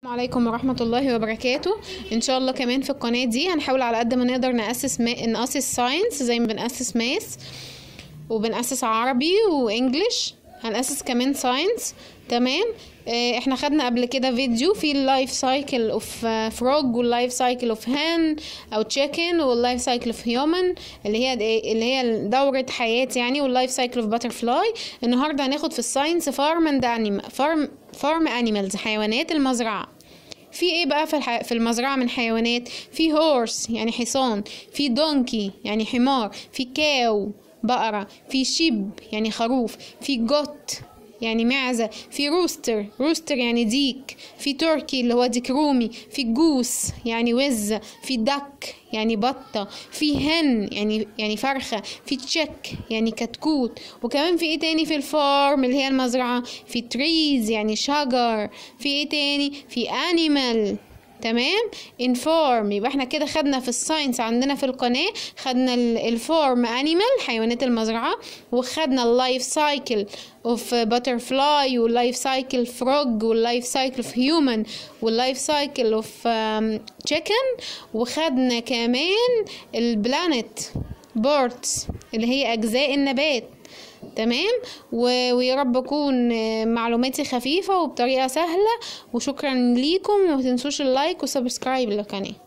السلام عليكم ورحمة الله وبركاته ان شاء الله كمان في القناة دي هنحاول على قد ما نقدر نأسس ما... نأسس ساينس زي ما بنأسس ماس وبنأسس عربي وانجليش هنأسس كمان ساينس تمام آه، احنا خدنا قبل كده فيديو في اللايف سايكل اوف فروج واللايف سايكل اوف هان او تشيكن واللايف سايكل اوف هيومن اللي هي اللي هي دورة حياة يعني واللايف سايكل اوف باترفلاي النهارده هناخد في الساينس فارم اند انيمال فارم فارم انيمالز حيوانات المزرعة في ايه بقى في الح... في المزرعة من حيوانات في هورس يعني حصان في دونكي يعني حمار في كاو بقرة في شيب يعني خروف في جوت يعني معزة في روستر روستر يعني ديك في تركي اللي هو ديك رومي في جوس يعني وزة في دك يعني بطة في هن يعني يعني فرخة في تشيك يعني كتكوت وكمان في ايه تاني في الفارم اللي هي المزرعة في تريز يعني شجر في ايه تاني في انيمال تمام انفورم يبقى احنا كده خدنا في الساينس عندنا في القناة خدنا الفورم انيمال حيوانات المزرعة وخدنا اللايف سايكل اوف باترفلاي واللايف سايكل فروج واللايف سايكل اوف هيومن واللايف سايكل اوف تشيكن وخدنا كمان البلانت بورتس اللي هي اجزاء النبات تمام و- ويا رب اكون آه، معلوماتي خفيفة وبطريقة سهلة وشكرا ليكم وما تنسوش اللايك وسبسكرايب للقناة